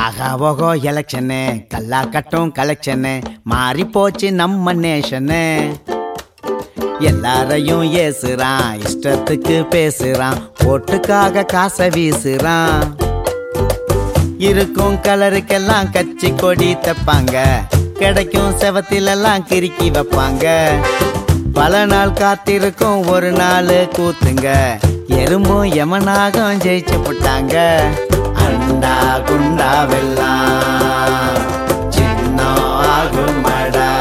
ஆகா ஓகோ எலெக்ஷனு கல்லா கட்டும் கலெக்ஷனு மாறி போச்சு நம்ம நேஷனு எல்லாரையும் ஏசுறான் இஷ்டத்துக்கு பேசுறான் ஓட்டுக்காக காசை வீசுறான் இருக்கும் கலருக்கெல்லாம் கச்சி கொடி தப்பாங்க கிடைக்கும் செவத்திலெல்லாம் கிறுக்கி வைப்பாங்க பல நாள் காத்திருக்கும் ஒரு நாள் கூத்துங்க எறும்பும் யமனாகம் ஜெயிச்சு போட்டாங்க அண்டா குண்டா வெல்லாம் சின்ன ஆகுமடா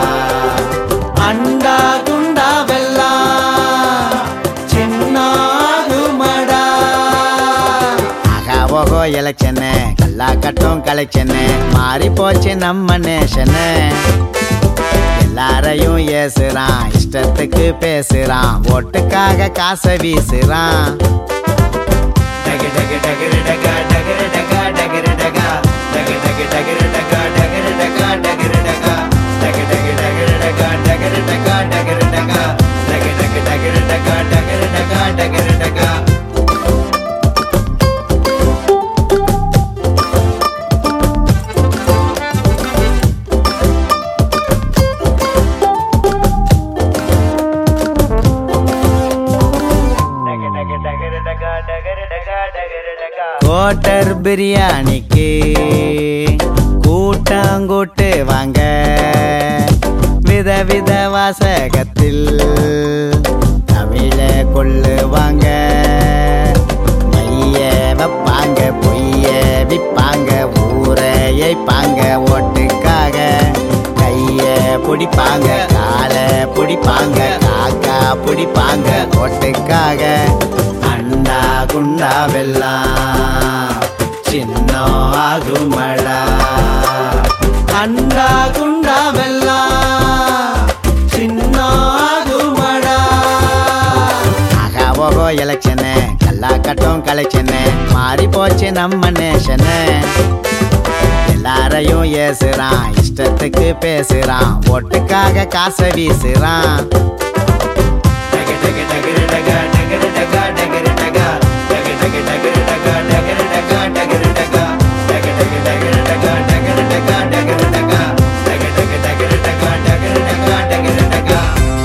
அண்டா குண்டா வெல்லாம் சின்ன ஆகுமடா ஆகா ஓகோ எலெக்ஷனு கல்லா கட்டும் கலெக்ஷனு மாறி போச்சு நம்ம நேஷனு எல்லாரையும் ஏசுறான் இஷ்டத்துக்கு பேசுறான் ஓட்டுக்காக காசை வீசுறான் டகு டகு டகுரு டகா, டகுரு டகா, டகுரு டகா. டகு டகு டகுரு டகா, டகுரு டகா, டகுரு டகா. டகு டகு டகுரு டகா, டகுரு டகா, டகுரு டகா. டகு டகு டகுரு டகா, டகுரு டகா, டகுரு டகா. கோட்டர் பிரியாணிக்கு கூட்டாங்கூட்டு வாங்க விதவித வாசகத்தில் தமிழ கொள்ளுவாங்க மைய வைப்பாங்க பொய்ய விப்பாங்க ஊரை ஏய்ப்பாங்க ஓட்டுக்காக கைய பிடிப்பாங்க காலை பிடிப்பாங்க காக்கா பிடிப்பாங்க ஓட்டுக்காக அண்டா குண்டா வெல்லாம் சின்ன ஆகுமடா அண்டா குண்டா வெல்லாம் சின்ன ஆகுமடா ஆகா ஓகோ எலெக்ஷனு கல்லா கட்டும் கலெக்ஷனு மாறி போச்சு நம்ம நேஷனு எல்லாரையும் ஏசுறான் இஷ்டத்துக்கு பேசுறான் ஓட்டுக்காக காசை வீசுறான் டகு டகு டகுரு டகா, டகுரு டகா, டகுரு டகா. டகு டகு டகுரு டகா, டகுரு டகா, டகுரு டகா. டகு டகு டகுரு டகா, டகுரு டகா, டகுரு டகா. டகு டகு டகுரு டகா, டகுரு டகா, டகுரு டகா.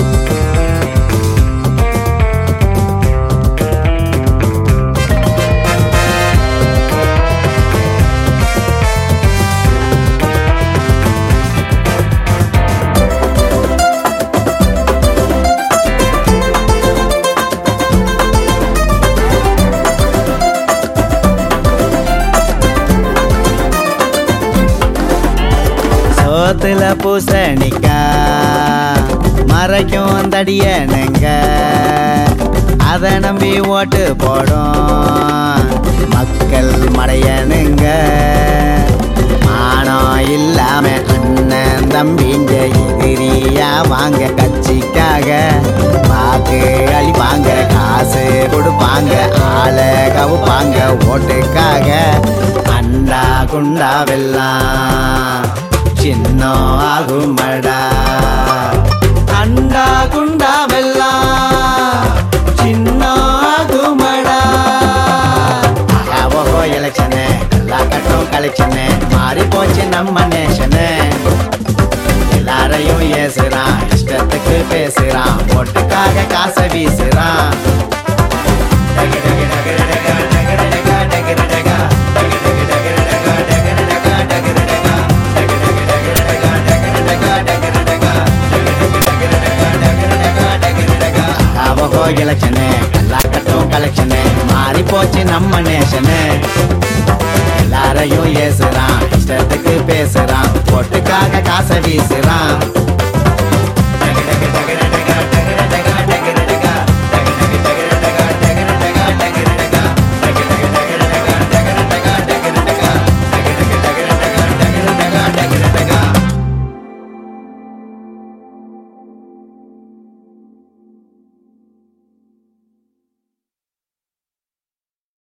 சோத்துல பூசணிக்கா மறைக்கும் தடியனுங்க அதை நம்பி ஓட்டு போடும் மக்கள் மடையனுங்க மானம் இல்லாம அண்ணன் தம்பிங்க எதிரியா வாங்க கட்சிக்காக வாக்கு அழிப்பாங்க காசு கொடுப்பாங்க ஆளை கவுப்பாங்க ஓட்டுக்காக அண்டா குண்டா வெல்லாம் சின்ன ஆகுமடா அண்டா குண்டா வெல்லாம் சின்ன ஆகுமடா ஓஹோ எலெக்ஷனு எல்லா கட்டும் கலெக்ஷனு மாறி போச்சு நம்ம நேஷனு எல்லாரையும் ஏசுறான் இஷ்டத்துக்கு பேசுறான் ஓட்டுக்காக காசை வீசுறான் டகு டகு டகுரு டகா, டகுரு டகா, டகுரு டகா. டகு டகு டகுரு டகா, டகுரு டகா, டகுரு டகா. டகு டகு டகுரு டகா, டகுரு டகா, டகுரு டகா. டகு டகு டகுரு டகா, டகுரு டகா, டகுரு டகா. ஆவஹோ எலெக்ஷனு எல்லா கட்டும் கலெக்ஷனு மாறி போச்சு நம்ம நேஷனு எல்லாரையும் ஏசுறான் இஷ்டத்துக்கு பேசுறான் ஓட்டுக்காக காசை வீசுறான்